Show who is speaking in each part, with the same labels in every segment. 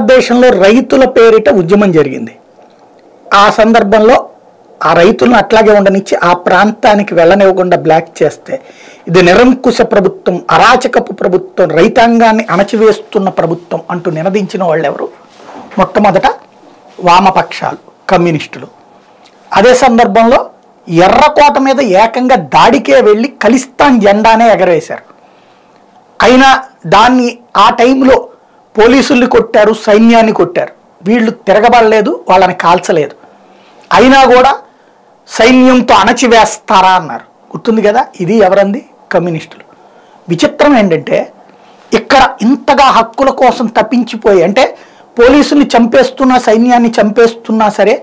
Speaker 1: భారతదేశంలో రైతుల పేరిట ఉద్యమం జరిగింది ఆ సందర్భంలో ఆ రైతులను అట్లాగే ఉండనిచ్చి ఆ ప్రాంతానికి వెళ్ళనివ్వకుండా బ్లాక్ చేస్తే ఇది నిరంకుశ ప్రభుత్వం అరాచకపు ప్రభుత్వం రైతాంగాన్ని అణచివేస్తున్న ప్రభుత్వం అంటూ నినదించిన వాళ్ళు ఎవరు మొట్టమొదట వామపక్షాలు కమ్యూనిస్టులు అదే సందర్భంలో ఎర్రకోట మీద ఏకంగా దాడికే వెళ్ళి ఖలిస్తాన్ జెండానే ఎగరేశారు అయినా దాన్ని ఆ టైంలో పోలీసుల్ని కొట్టారు సైన్యాన్ని కొట్టారు వీళ్ళు తిరగబడలేదు వాళ్ళని కాల్చలేదు అయినా కూడా సైన్యంతో అణచివేస్తారా అన్నారు గుర్తుంది కదా ఇది ఎవరంది కమ్యూనిస్టులు విచిత్రం ఏంటంటే ఇక్కడ ఇంతగా హక్కుల కోసం తప్పించిపోయి అంటే పోలీసుల్ని చంపేస్తున్నా సైన్యాన్ని చంపేస్తున్నా సరే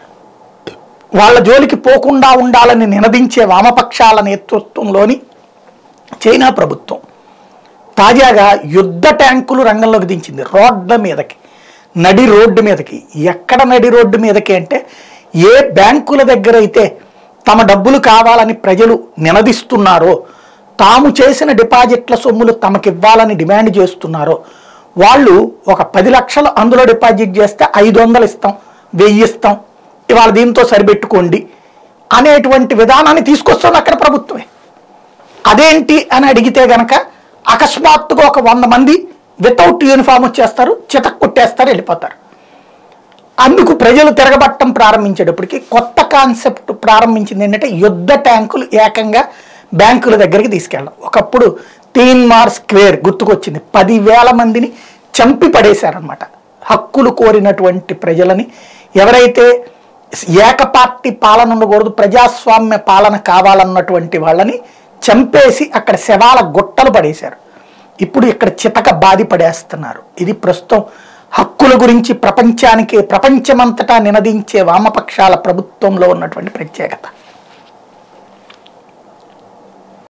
Speaker 1: వాళ్ళ జోలికి పోకుండా ఉండాలని నినదించే వామపక్షాల నేతృత్వంలోని చైనా ప్రభుత్వం తాజాగా యుద్ధ ట్యాంకులు రంగంలోకి దించింది రోడ్ల మీదకి నడి రోడ్డు మీదకి ఎక్కడ నడి రోడ్డు మీదకి అంటే ఏ బ్యాంకుల దగ్గర అయితే తమ డబ్బులు కావాలని ప్రజలు నినదిస్తున్నారో తాము చేసిన డిపాజిట్ల సొమ్ములు తమకివ్వాలని డిమాండ్ చేస్తున్నారో వాళ్ళు ఒక పది లక్షలు అందులో డిపాజిట్ చేస్తే ఐదు వందలు ఇస్తాం వెయ్యి ఇస్తాం ఇవాళ దీంతో సరిపెట్టుకోండి అనేటువంటి విధానాన్ని తీసుకొస్తుంది అక్కడ ప్రభుత్వమే అదేంటి అని అడిగితే గనక అకస్మాత్తుగా ఒక వంద మంది వితౌట్ యూనిఫామ్ వచ్చేస్తారు చితక్ కొట్టేస్తారు వెళ్ళిపోతారు అందుకు ప్రజలు తిరగబట్టం ప్రారంభించేటప్పటికి కొత్త కాన్సెప్ట్ ప్రారంభించింది ఏంటంటే యుద్ధ ట్యాంకులు ఏకంగా బ్యాంకుల దగ్గరికి తీసుకెళ్ళడం ఒకప్పుడు తీన్మార్ స్క్వేర్ గుర్తుకొచ్చింది పదివేల మందిని చంపి పడేశారనమాట హక్కులు కోరినటువంటి ప్రజలని ఎవరైతే ఏకపార్టీ పాలన ఉండకూడదు ప్రజాస్వామ్య పాలన కావాలన్నటువంటి వాళ్ళని చంపేసి అక్కడ శవాల గుట్టలు పడేశారు ఇప్పుడు ఇక్కడ చితక బాధి పడేస్తున్నారు ఇది ప్రస్తుతం హక్కుల గురించి ప్రపంచానికి ప్రపంచమంతటా నినదించే వామపక్షాల ప్రభుత్వంలో ఉన్నటువంటి ప్రత్యేకత